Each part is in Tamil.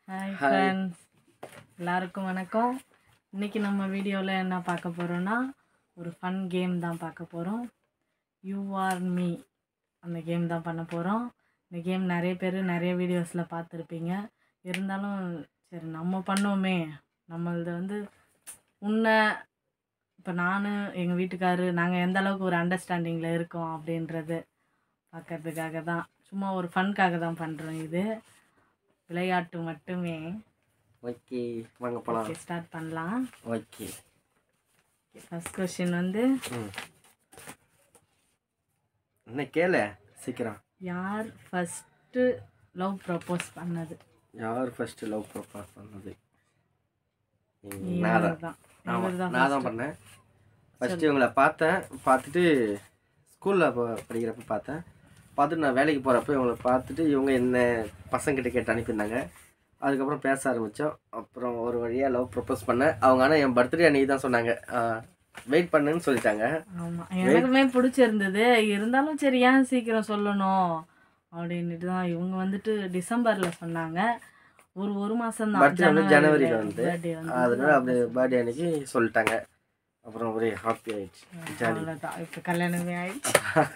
Hi Hi. ஃப்ரெண்ட்ஸ் எல்லாருக்கும் வணக்கம் இன்னைக்கு நம்ம வீடியோவில் என்ன பார்க்க போகிறோன்னா ஒரு ஃபன் கேம் தான் பார்க்க போகிறோம் யூ ஆர் மீ அந்த கேம் தான் பண்ண போகிறோம் இந்த கேம் நிறைய பேர் நிறைய வீடியோஸில் பார்த்துருப்பீங்க இருந்தாலும் சரி நம்ம பண்ணுவோமே நம்மளது வந்து உன்னை இப்போ நான் எங்கள் வீட்டுக்காரு நாங்கள் எந்த அளவுக்கு ஒரு அண்டர்ஸ்டாண்டிங்கில் இருக்கோம் அப்படின்றது பார்க்கறதுக்காக தான் சும்மா ஒரு ஃபன்காக தான் பண்ணுறோம் இது விளையாட்டு மட்டுமே ஓகே வாங்க போலாம் ஓகே ஸ்டார்ட் பண்ணலாம் ஓகே ஃபர்ஸ்ட் கொஸ்டின் வந்து ம் என்ன கேளு சீக்கிரம் யார் ஃபஸ்ட்டு லவ் ப்ரப்போஸ் பண்ணது யார் ஃபர்ஸ்ட் லவ் ப்ரொபாஸ் பண்ணது ம், நான் தான் இவர்தான். ஆமாம் இவர்தான் நான் தான் first. பண்ணேன் ஃபஸ்ட்டு இவங்கள பார்த்தேன் பார்த்துட்டு ஸ்கூலில் படிக்கிறப்ப பார்த்தேன் பார்த்துட்டு நான் வேலைக்கு போகிறப்ப இவங்கள பார்த்துட்டு இவங்க என்ன பசங்கிட்ட கேட்டு அனுப்பியிருந்தாங்க அதுக்கப்புறம் பேச ஆரம்பித்தோம் அப்புறம் ஒரு வழியாக லவ் ப்ரப்போஸ் பண்ணேன் அவங்க ஆனால் என் பர்த்டே அன்றைக்கி தான் சொன்னாங்க வெயிட் பண்ணுன்னு சொல்லிட்டாங்க ஆமா எனக்குமே பிடிச்சிருந்தது இருந்தாலும் சரி ஏன் சீக்கிரம் சொல்லணும் அப்படின்ட்டு தான் இவங்க வந்துட்டு டிசம்பர்ல சொன்னாங்க ஒரு ஒரு மாசம் தான் பர்த்டே வந்து ஜனவரியில் வந்து birthday வந்து அதனால அப்படி பர்த்டே அன்னைக்கு சொல்லிட்டாங்க அப்புறம் ஒரே ஹாப்பி ஆயிடுச்சு ஜாலி அவ்வளோதான் இப்போ கல்யாணமே ஆயிடுச்சு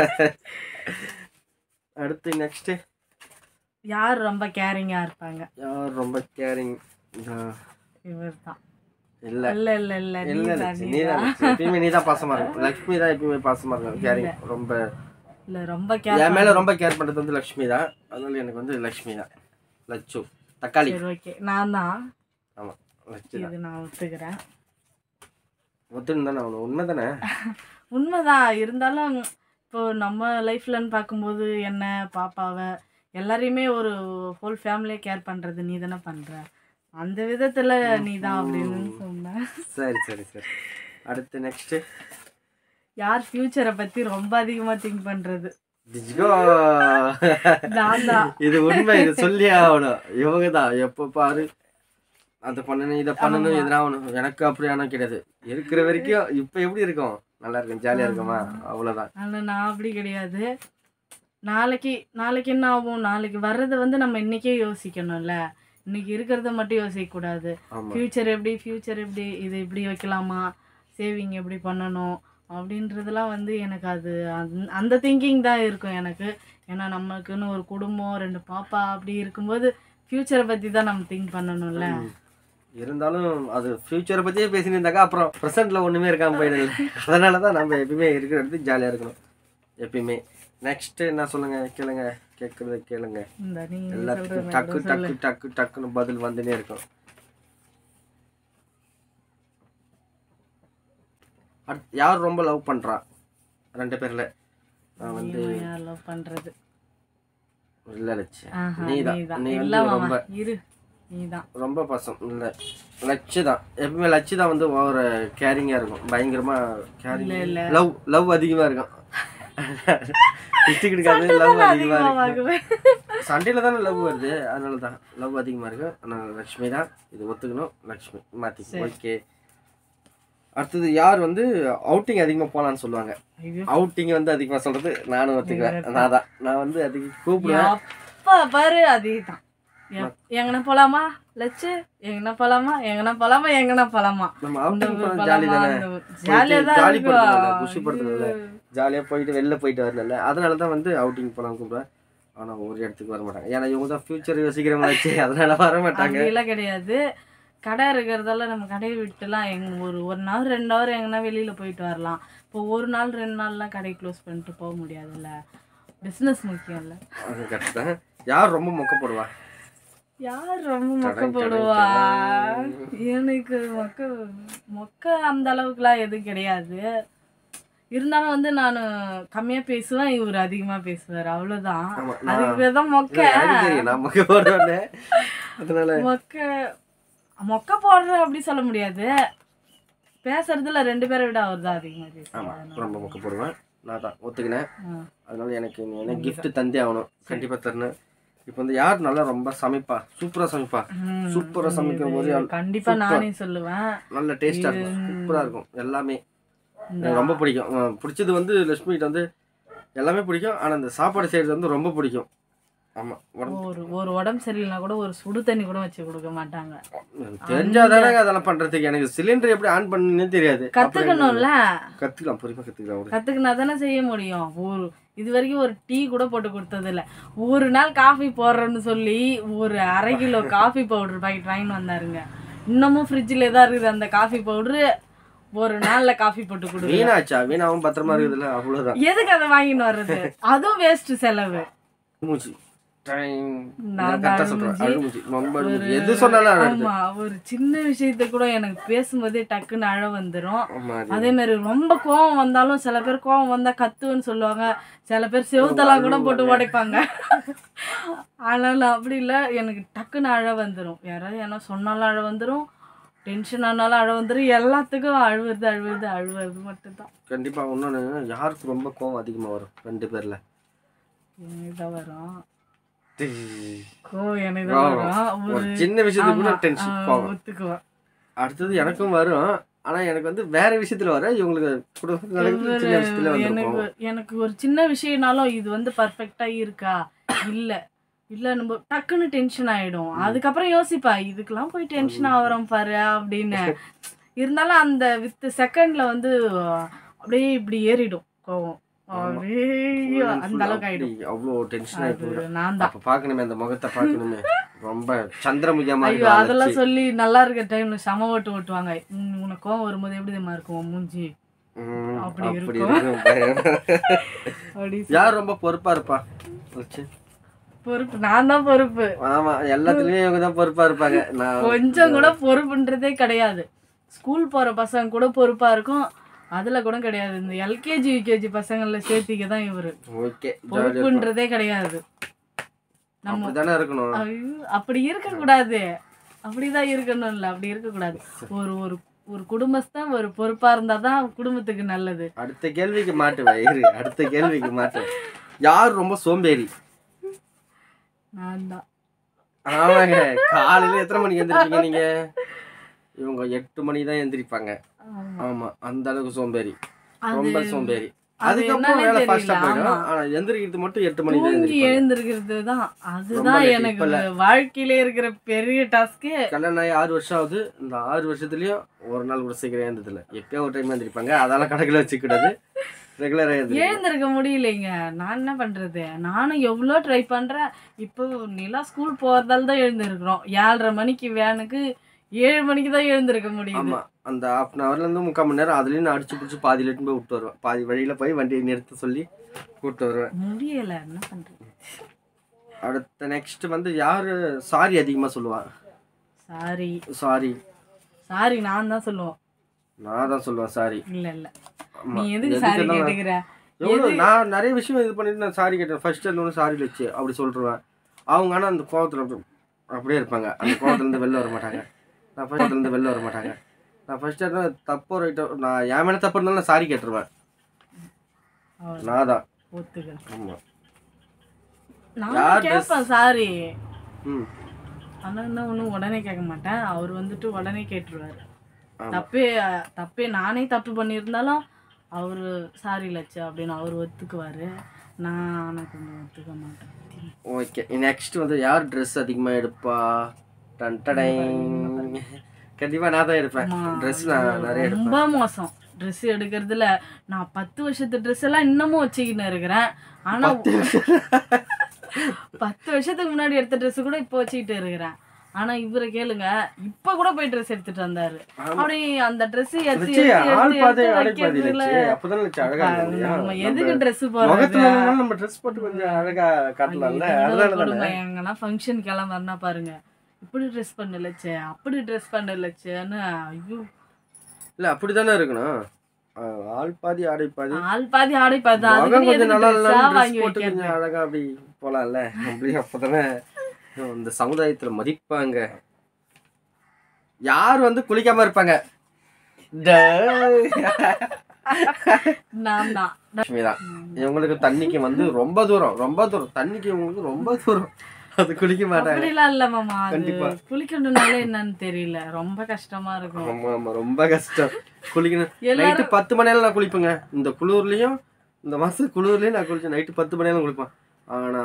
அடுத்து நெக்ஸ்ட்டு யார் ரொம்ப கேரிங்கா இருப்பாங்க யார் ரொம்ப கேரிங் இவர் தான் இல்லை இல்ல இல்ல இல்ல இல்லை நீதான், நீ தான் நீதான். லட்சுமி. எப்பயுமே நீ தான் பாசமாக இருக்கும் லக்ஷ்மி தான் எப்பயுமே பாசமாக இருக்கும் கேரிங் ரொம்ப இல்ல ரொம்ப கேர் என் மேலே ரொம்ப கேர் பண்ணுறது வந்து லக்ஷ்மி தான் அதனால எனக்கு வந்து லக்ஷ்மி தான் லட்சு தக்காளி சரி ஓகே நான் தான் ஆமாம் லட்சு தான் இது நான் ஒத்துக்கிறேன் ஒத்துன்னு தானே அவனு உண்மை தானே உண்மைதான் இருந்தாலும் இப்போ நம்ம லைஃப்லன்னு பார்க்கும்போது என்ன பாப்பாவை எல்லாரையுமே ஒரு ஹோல் ஃபேமிலியை கேர் பண்றது நீ தானே பண்ற அந்த விதத்துல நீ தான் அப்படின்னு சொன்ன சரி சரி சரி அடுத்து நெக்ஸ்ட்டு யார் ஃபியூச்சரை பத்தி ரொம்ப அதிகமா திங்க் பண்றது டிஜ்கோ நான் தான் இது உண்மை இது சொல்லியே ஆகணும் இவங்க தான் எப்போ பாரு அதை பண்ணணும் இதை பண்ணணும் இதெல்லாம் ஆகணும் எனக்கு அப்படியான கிடையாது இருக்கிற வரைக்கும் இப்போ எப்படி இருக்கும் நல்லா இருக்கும் ஜாலியாக இருக்குமா அவ்வளோதான் ஆனா நான் அப்படி கிடையாது நாளைக்கு நாளைக்கு என்ன ஆகும் நாளைக்கு வர்றதை வந்து நம்ம இன்னைக்கே யோசிக்கணும்ல இன்னைக்கு இருக்கிறத மட்டும் யோசிக்க கூடாது ஆமாம் ஃப்யூச்சர் எப்படி ஃப்யூச்சர் எப்படி இது இப்படி வைக்கலாமா சேவிங் எப்படி பண்ணணும் அப்படின்றதெல்லாம் வந்து எனக்கு அது அந்த- அந்த திங்கிங் தான் இருக்கும் எனக்கு ஏன்னா நமக்குன்னு ஒரு குடும்பம் ரெண்டு பாப்பா அப்படி இருக்கும்போது ஃப்யூச்சரை பற்றி தான் நம்ம திங்க் பண்ணணும்ல இருந்தாலும் அது ஃப்யூச்சரை பற்றியே பேசினு இருந்தாக்கா அப்புறம் ப்ரெசென்ட்டில் ஒன்றுமே இருக்காம போயிடுது அதனால தான் நம்ம எப்பயுமே இருக்கிற இடத்துக்கு ஜாலியாக இருக்கணும் எப்பயுமே நெக்ஸ்ட்டு என்ன சொல்லுங்க கேளுங்க கேட்குறது கேளுங்க இந்த நீ எல்லாத்துக்கும் டக்கு டக்கு டக்கு டக்குன்னு பதில் வந்துனே இருக்கும் அடுத்து யார் ரொம்ப லவ் பண்றா ரெண்டு பேர்ல நான் வந்து லவ் பண்ணுறது இல்ல லட்சு ஆஹா நீ தான் நீதான் நீ இல்ல வந்து மாமா ரொம்ப இரு நீ தான் ரொம்ப பாசம் இல்ல லட்சு தான் எப்பவுமே லட்சு தான் வந்து ஒரு கேரிங்கா இருக்கும் பயங்கரமா கேரிங் இல்ல. லவ் லவ் அதிகமா இருக்கும் விட்டு கிடைக்காது லவ் அதிகமா இருக்கும் ஆகுவேன் சண்டையில தானே லவ் வருது அதனால தான் லவ் அதிகமாக இருக்கு அதனால லக்ஷ்மி தான் இது ஒத்துக்கணும் லக்ஷ்மி மாற்றி ஓகே அடுத்தது யார் வந்து அவுட்டிங் அதிகமாக போகலான்னு சொல்லுவாங்க ஐயோ அவுட்டிங் வந்து அதிகமாக சொல்றது நானும் ஒத்துக்குவேன் நான் தான் நான் வந்து அதிகம் கூப்பிடுவேன் அப்பா பாரு அதேதான் எ- எங்கன போலாமா லட்சு எங்கன போலாமா எங்கன போலாமா எங்கன போலாமா நம்ம அவுட்டிங் போனால் ஜாலி தானே ஜாலியா தான் ஜாலி படுத்தல இருக்கும். குஷி படுத்தல ஜாலியாக போயிட்டு வெளில போயிட்டு வரல அதனால தான் வந்து அவுட்டிங் போகலாம் கூப்பிடுவேன் ஆனால் ஒரு இடத்துக்கு வர மாட்டாங்க ஏன்னா இவங்க தான் ஃபியூச்சர் யோசிக்கிறவங்க வச்சு அதனால வர மாட்டாங்க அப்படிலாம் கிடையாது கடை இருக்கிறதால நம்ம கடையை விட்டுலாம் எங்க ஒரு ஒரு நாள் ரெண்டு ஹவர் எங்கன்னா வெளியில போயிட்டு வரலாம் இப்போ ஒரு நாள் ரெண்டு நாள்லாம் கடையை க்ளோஸ் பண்ணிட்டு போக முடியாதுல்ல பிஸ்னஸ் முக்கியம் இல்ல அது கரெக்ட் தான் யார் ரொம்ப மொக்க போடுவா யார் ரொம்ப மொக்க டடங், போடுவா டடங். எனக்கு மொக்க மொக்க அந்த அளவுக்குலாம் எதுவும் கிடையாது இருந்தாலும் வந்து நான் கம்மியா பேசுவேன் இவர் அதிகமா பேசுவார் அவ்வளவுதான் ஆமா, நான் அதுக்கு தான் மொக்க இல்ல, எனக்கு தெரியும் நான் மொக்க போடுவேன்னு அதனால மொக்க மொக்க போடுற அப்படி சொல்ல முடியாது பேசுறதுல ரெண்டு பேரை விட அவர் தான் அதிகமா ஆமா பேசுவார் ரொம்ப மொக்க போடுவேன் நான் தான் ஒத்துக்கினேன் ஆ. அதனால எனக்கு நீ எனக்கு gift தந்தே ஆகணும் கண்டிப்பா தரணும் இப்போ வந்து யார் நல்லா ரொம்ப சமைப்பா சூப்பரா சமைப்பா ம், சூப்பரா சமைக்கிற போது இது கண்டிப்பா நானே சொல்லுவேன் நல்ல டேஸ்டா இருக்கும் சூப்பரா இருக்கும் எல்லாமே எனக்கு ரொம்ப பிடிக்கும் அஹ் பிடிச்சது வந்து லட்சுமிகிட்ட வந்து எல்லாமே பிடிக்கும் ஆனா இந்த சாப்பாடு செய்யறது வந்து ரொம்ப பிடிக்கும் ஆமா உடம்பு ஒரு ஒரு உடம்பு சரியில்லைனா கூட ஒரு சுடு தண்ணி கூட வச்சு கொடுக்க மாட்டாங்க தெரிஞ்சாதானங்க அதெல்லாம் பண்றதுக்கு எனக்கு சிலிண்டர் எப்படி ஆன் பண்ணுன்னே தெரியாது கத்துக்கணும்ல கத்துக்கலாம் பொறுமையா கத்துக்கலாம் ஒரு கத்துக்கினா தானே செய்ய முடியும் ஒரு இது வரைக்கும் ஒரு டீ கூட போட்டு கொடுத்தது இல்ல ஒரு நாள் காஃபி போடுறேன்னு சொல்லி ஒரு அரை கிலோ காஃபி பவுடர் பாக்கெட் வாங்கிட்டு வந்தாருங்க இன்னமும் ஃப்ரிட்ஜில் தான் இருக்குது அந்த காஃபி பவுடரு ஒரு நாள்ல காஃபி போட்டு கொடு வீணாச்சா வீணாவும் பத்திரமா இருக்குதுல்ல அவ்வளவுதான் எதுக்கு அதை வாங்கிட்டு வர்றது அதுவும் வேஸ்ட் செலவு மூச்சு டைம் நான் கரெக்டா தான் சொல்றேன் மூஞ்சி. அழுமூச்சி ரொம்ப அழுமூச்சி. எது சொன்னாலும் அழுது ஆமா ஒரு சின்ன விஷயத்த கூட எனக்கு பேசும்போதே டக்குன்னு அழ வந்துரும் ஆமா அது அதே மாதிரி ரொம்ப கோவம் வந்தாலும் சில பேர் கோவம் வந்தா கத்துன்னு சொல்லுவாங்க சில பேர் செவுத்தெல்லாம் கூட போட்டு உடைப்பாங்க ஆனாலும் அப்படி இல்லை எனக்கு டக்குன்னு அழ வந்துடும் யாராவது என்ன சொன்னாலும் அழ வந்துடும் டென்ஷன் ஆனாலும் அழ வந்துடும் எல்லாத்துக்கும் அழுவுறது அழுவுறது அழுவுறது மட்டும்தான் கண்டிப்பா இன்னொன்னு யாருக்கு ரொம்ப கோவம் அதிகமா வரும் ரெண்டு பேர்ல எனக்கு தான் வரும் டீ. கோவம் எனக்கு தான் வரும் ஒரு ஒரு சின்ன விஷயத்துக்கு கூட ஆமா, டென்ஷன் ஆ, கோவம் ஒத்துக்குவேன் அடுத்தது எனக்கும் வரும் ஆனா எனக்கு வந்து வேற விஷயத்துல வர இவங்களுக்கு குடும்பத்துல சின்ன விஷயத்துல எனக்கு வந்திருக்கும் எனக்கு ஒரு சின்ன விஷயம்னாலும் இது வந்து பர்ஃபெக்டா இருக்கா இல்ல இல்ல நம்ம டக்குன்னு டென்ஷன் ஆயிடும் அதுக்கப்புறம் யோசிப்பா இதுக்கெல்லாம் போய் டென்ஷன் ஆகுறோம் பாரு அப்படின்னு இருந்தாலும் அந்த வித் செகண்ட்ல வந்து அப்படியே இப்படி ஏறிடும் கோவம் அப்படியே அந்த அளவுக்கு ஆயிடும் அவ்வளோ டென்ஷன் ஆயிட்டு அது நான் தான் அப்ப பாக்கணுமே அந்த முகத்தை பாக்கணுமே ரொம்ப சந்திரமுகியா ஐயோ மாதிரி அதெல்லாம் சொல்லி நல்லா இருக்க டைம்ல சம ஓட்டு ஓட்டுவாங்க உம், உனக்கு கோவம் வரும்போது எப்படி தெரியுமா இருக்கும் உன் மூஞ்சி ம், அப்படி அப்படி இருக்கும். இருக்கும் அப்படி யார் ரொம்ப பொறுப்பா இருப்பா வச்சு. பொறுப்பு நான் தான் பொறுப்பு ஆமா எல்லாத்துலயும் இவங்க தான் பொறுப்பா இருப்பாங்க நான் கொஞ்சம் கூட பொறுப்புன்றதே கிடையாது ஸ்கூல் போற பசங்க கூட பொறுப்பா இருக்கும் அதுல கூட கிடையாது இந்த எல்கேஜி யூகேஜி பசங்கள சேர்த்திக்க தான் இவரு ஓகே பொறுப்புன்றதே கிடையாது நம்ம அப்படிதானே இருக்கணும் ஐயோ, அப்படி இருக்க கூடாது அப்படிதான் இருக்கணும் இல்ல அப்படி இருக்க கூடாது ஒரு ஒரு ஒரு குடும்பஸ்தான் ஒரு பொறுப்பா இருந்தாதான் குடும்பத்துக்கு நல்லது அடுத்த கேள்விக்கு மாட்டுவா இரு அடுத்த கேள்விக்கு மாட்டுவேன் யார் ரொம்ப சோம்பேறி நான் தான் ஆமாங்க காலையில எத்தனை மணிக்கு எந்திரிப்பீங்க நீங்க இவங்க எட்டு மணி தான் எந்திரிப்பாங்க ஆமா. ஆமா அந்த அளவுக்கு சோம்பேறி அது ரொம்ப சோம்பேறி அது அதுக்கப்புறம் என்னன்னே வேலை தெரியல, ஃபாஸ்டா போயிடும் ஆமா. ஆனா எந்திரிக்கிறது மட்டும் எட்டு மணி தான் தூங்கி எந்திரிப்பாங்க எழுந்திருக்கிறது தான் ரொம்ப அதுதான் late. எனக்கு இப்ப இல்ல. வாழ்க்கையிலே இருக்கிற பெரிய டாஸ்க்கு கல்யாணம் ஆகி ஆறு வருஷம் ஆகுது இந்த ஆறு வருஷத்துலயும் ஒரு நாள் கூட சீக்கிரம் எழுந்ததில்ல எப்பயோ ஒரு டைம் எந்திரிப்பாங்க அதெல்லாம் கணக்குல வச்சுக்கூடாது ரெகுலரா எழுந்திரிப்பாங்க எழுந்திருக்க முடியலைங்க நான் என்ன பண்றது நானும் எவ்வளோ ட்ரை பண்றேன் இப்போ நிலா ஸ்கூல் போறதால தான் எழுந்திருக்கிறோம் ஏழரை மணிக்கு வேனுக்கு ஏழு மணிக்கு தான் எழுந்திருக்க முடியுது ஆமா அந்த ஹாஃப் அன் ஹவர்ல இருந்து முக்கால் மணி நேரம் அதுலயும் நான் அடிச்சு பிடிச்சி பாதி லிட்டு போய் விட்டு வருவேன் பாதி வழியில போய் வண்டியை நிறுத்த சொல்லி கூப்பிட்டு வருவேன் முடியல என்ன பண்றது அடுத்த நெக்ஸ்ட் வந்து யாரு சாரி அதிகமா சொல்லுவா சாரி சாரி சாரி நான் தான் சொல்லுவோம் நான் தான் சொல்லுவேன் சாரி இல்ல இல்ல ஆமா. நீ எதுக்கு சாரி எதுக்கெல்லாம் கேட்டுக்கிற எவ்வளோ நான் நிறைய விஷயம் இது பண்ணிட்டு நான் சாரி கேட்டேன் ஃபர்ஸ்ட் ஒன்று சாரி வச்சு அப்படி சொல்லிடுவேன் அவங்க ஆனால் அந்த கோவத்தில் அப்படி அப்படியே இருப்பாங்க அந்த கோவத்துலேருந்து வெளில வர மாட்டாங்க நான் ஃபர்ஸ்ட்லேருந்து வெளில வர மாட்டாங்க நான் ஃபர்ஸ்ட் தப்போ ரைட்டோ நான் என் மேலே தப்பு இருந்தாலும் நான் சாரி கேட்டுருவேன் அவ்வளவு நான் தான் ஒத்துக்கிறேன் ஆமாம் நான் யார் கேட்பேன் சாரி ம் ஆனா என்ன ஒன்றும் உடனே கேட்க மாட்டேன் அவர் வந்துட்டு உடனே கேட்டுருவாரு ஆமா. தப்பே தப்பே நானே தப்பு பண்ணியிருந்தாலும் அவர் சாரி லட்சு அப்படின்னு அவர் ஒத்துக்குவாரு நான் ஆனால் கொஞ்சம் ஒத்துக்க மாட்டேன் ஓகே நெக்ஸ்ட் வந்து யார் ட்ரெஸ் அதிகமாக எடுப்பா டன் டடை கண்டிப்பாக நான் தான் எடுப்பேன் ஆமா, ட்ரெஸ் நான் நிறைய எடுப்பேன் ரொம்ப மோசம் ட்ரெஸ் எடுக்கிறதுல நான் பத்து வருஷத்து ட்ரெஸ் எல்லாம் இன்னமும் வச்சுக்கின்னு இருக்கிறேன் ஆனா பத்து வருஷத்துக்கு முன்னாடி எடுத்த ட்ரெஸ் கூட இப்போ வச்சுக்கிட்டு இருக்கிறேன் ஆனா இவரை கேளுங்க இப்ப கூட போய் ட்ரெஸ் எடுத்துட்டு வந்தாரு ஆமா. அப்படி அந்த ட்ரெஸ் எடுத்து லட்சு, எடுத்து ஆள் எடுத்து பாதி எடுத்து ஆடை பாதி வைக்கிறதுல லட்சு அப்பதான் லட்சு அழகா இருக்க முடியும் நம்ம நம்ம எதுக்கு ட்ரெஸ் போடுறது முகத்துல இல்லைனாலும் நம்ம ட்ரெஸ் போட்டு கொஞ்சம் அழகா காட்டலாம்ல அதனால தானே எங்கன்னா ஃபங்க்ஷன் கிளம்புறனா பாருங்க இப்படி ட்ரெஸ் பண்ண லட்சு அப்படி ட்ரெஸ் பண்ண லட்சுன்னு ஐயோ இல்ல அப்படித்தானே இருக்கணும் ஆஹ் ஆள் பாதி ஆடை பாதி ஆள் பாதி ஆடை பாதி முகம் அதுக்கு கொஞ்சம் நல்லா ட்ரெஸ்ஸா இல்லைனாலும் ட்ரெஸ் வாங்கி போட்டு வைக்கிறது கொஞ்சம் அழகா அப்படி போலாம்ல அப்படி அப்பதானே இந்த சமுதாயத்துல மதிப்பாங்க யார் வந்து குளிக்காம இருப்பாங்க டேய். நான் தான் லட்சுமிதான் இவங்களுக்கு தண்ணிக்கு வந்து ரொம்ப தூரம் ரொம்ப தூரம் தண்ணிக்கு இவங்களுக்கு ரொம்ப தூரம் அது குளிக்க மாட்டாங்க அப்படிலாம் இல்ல மாமா அது கண்டிப்பா. குளிக்கணும்னால என்னன்னு தெரியல ரொம்ப கஷ்டமா இருக்கும் ஆமா ஆமா ரொம்ப கஷ்டம் குளிக்கணும் எல்லாரும் நைட்டு பத்து மணியால நான் குளிப்பேங்க இந்த குளிர்லயும் இந்த மாசம் குளிர்லயும் நான் குளிச்சேன் நைட்டு பத்து மணியாலும் குளிப்பேன் ஆனா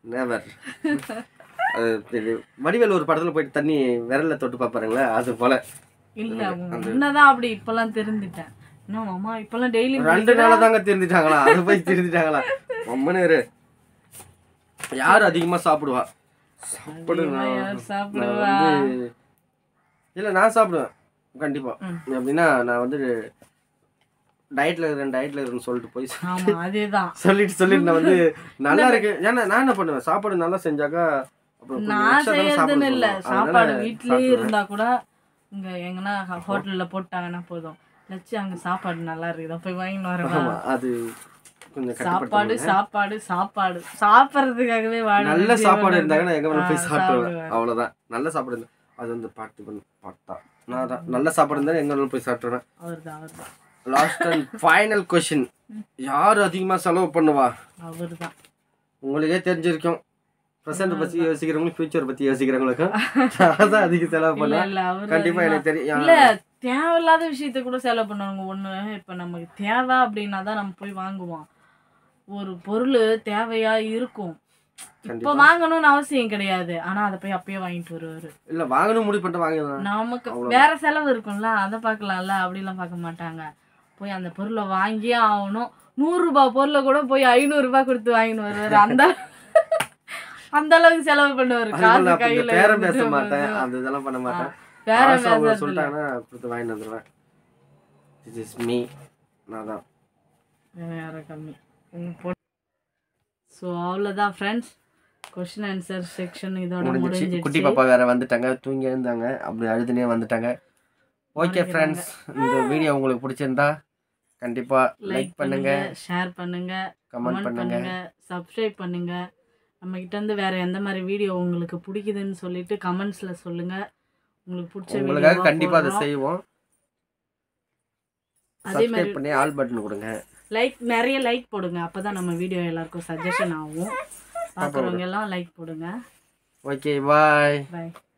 நேவர் அது இது வடிவேல் ஒரு படத்துல போயிட்டு தண்ணி விரல்ல தொட்டு பார்ப்பாருங்களே அது போல இல்ல முன்னதான் அப்படி இப்பெல்லாம் தெரிஞ்சுட்டேன் இன்னும் அம்மா இப்பெல்லாம் டெய்லி ரெண்டு நாளா தாங்க திருந்திட்டாங்களா அது போய் திருந்திட்டாங்களா அம்மனு இரு யார் அதிகமா சாப்பிடுவா சாப்பிடு நான் யார் நான் சாப்பிடுவா வந்து இல்ல நான் சாப்பிடுவேன் கண்டிப்பா ம். எப்படின்னா நான் வந்து டயட்ல இருக்கிறேன் டயட்ல இருக்கேன்னு சொல்லிட்டு போய் ஆமா அதேதான் சொல்லிட்டு சொல்லிட்டு நான் வந்து நல்லா இருக்கு ஏன்னா நான் என்ன பண்ணுவேன் சாப்பாடு நல்லா செஞ்சாக்கா அப்புறம் கொஞ்சம் நான் extra தானே செய்யறதுன்னு சாப்பிட இல்ல சொல்லுவாங்க. சாப்பாடு அதனால வீட்லயே சாப்பிடுவேன். இருந்தா கூட இங்க எங்கன்னா ஹோட்டல்ல போட்டாங்கன்னா போதும் லட்சி அங்க சாப்பாடு நல்லா இருக்குதா போய் வாங்கின்னு வரவா ஆமா அது கொஞ்சம் சாப்பாடு கட்டுப்படுத்த சாப்பாடு சாப்பாடு சாப்பிட்றதுக்காகவே வாழ நல்ல சாப்பாடு இருந்தாங்கன்னா எங்க வேணா போய் ஆ, சாப்பிடுவேன் சாப்பிடுவேன். அவ்வளவுதான் நல்ல சாப்பாடு இருந்தா அது வந்து பாட்டு பண்ணு பாட்டா நான் தான் நல்ல சாப்பாடு இருந்தா எங்க வேணாலும் போய் சாப்பிட்டுருவேன் அவர்தான் அவர்தான் லாஸ்ட் அண்ட் ஃபைனல் கொஸ்டின் யார் அதிகமா செலவு பண்ணுவா அவர்தான் உங்களுக்கே தெரிஞ்சிருக்கும் ப்ரெசென்ட் பத்தி யோசிக்கிறவங்களும் ஃபியூச்சர் பத்தி யோசிக்கிறவங்களுக்கும் நான் தான் அதிக செலவு இல்ல பண்ணுவேன் இல்ல அவரு கண்டிப்பா எனக்கு தெரியும் இல்ல தேவையில்லாத விஷயத்த கூட செலவு பண்ணுவாங்க ஒண்ணு இப்ப நமக்கு தேவை அப்படின்னா தான் நம்ம போய் வாங்குவோம் ஒரு பொருள் தேவையா இருக்கும் இப்ப கண்டிப்பா வாங்கணும்னு அவசியம் கிடையாது ஆனா அதை போய் அப்பயே வாங்கிட்டு வருவாரு இல்ல வாங்கணும் முடிவு பண்ணிட்டு வாங்கிடுவேன் நமக்கு அவ்வளவுதான். வேற செலவு இருக்கும்ல அதை பார்க்கலாம்ல அப்படிலாம் பார்க்க மாட்டாங்க போய் அந்த பொருளை வாங்கியே ஆகணும் நூறு ரூபாய் பொருளை கூட போய் ஐநூறு ரூபாய் கொடுத்து வாங்கிட்டு வருவாரு அந்த அந்த அளவுக்கு செலவு பண்ணுவாரு அதுக்கு காசு நான் கையில கொஞ்சம் பேரம் பேச இருந்துட்டு மாட்டேன் வருது. அந்த இதெல்லாம் பண்ண மாட்டேன் வேற காசு அவங்க பேசுறது இல்ல. சொல்லிட்டாங்கன்னா கொடுத்து வாங்கிட்டு வந்துடுவேன் திஸ் இஸ் மீ நான் தான் வேற கம்மி ஸோ அவ்வளோதான் ஃப்ரெண்ட்ஸ் கொஷின் ஆன்சர் செக்ஷன் இதோட முடிஞ்சிச்சு குட்டி முடிஞ்சிச்சு பாப்பா வேற வந்துட்டாங்க தூங்கி எழுந்தாங்க அப்படி அழுதுனே வந்துட்டாங்க ஓகே ஃப்ரெண்ட்ஸ் இந்த வீடியோ உங்களுக்கு பிடிச்சிருந்தா கண்டிப்பா லைக் லைக் பண்ணுங்க பண்ணுங்க ஷேர் பண்ணுங்க கமெண்ட் கமெண்ட் பண்ணுங்க பண்ணுங்க சப்ஸ்கிரைப் பண்ணுங்க நம்ம கிட்ட இருந்து வேற எந்த மாதிரி வீடியோ உங்களுக்கு பிடிக்குதுன்னு சொல்லிட்டு கமெண்ட்ஸ்ல சொல்லுங்க உங்களுக்கு பிடிச்ச உங்களுக்காக வீடியோ கண்டிப்பா அதை செய்வோம் அதே சப்ஸ்கிரைப் மாதிரி பண்ணி ஆல் பட்டன் கொடுங்க லைக் நிறைய லைக் போடுங்க அப்பதான் நம்ம வீடியோ எல்லாருக்கும் சஜஷன் ஆகும் பார்க்குறவங்க எல்லாம் லைக் போடுங்க ஓகே பாய் பாய்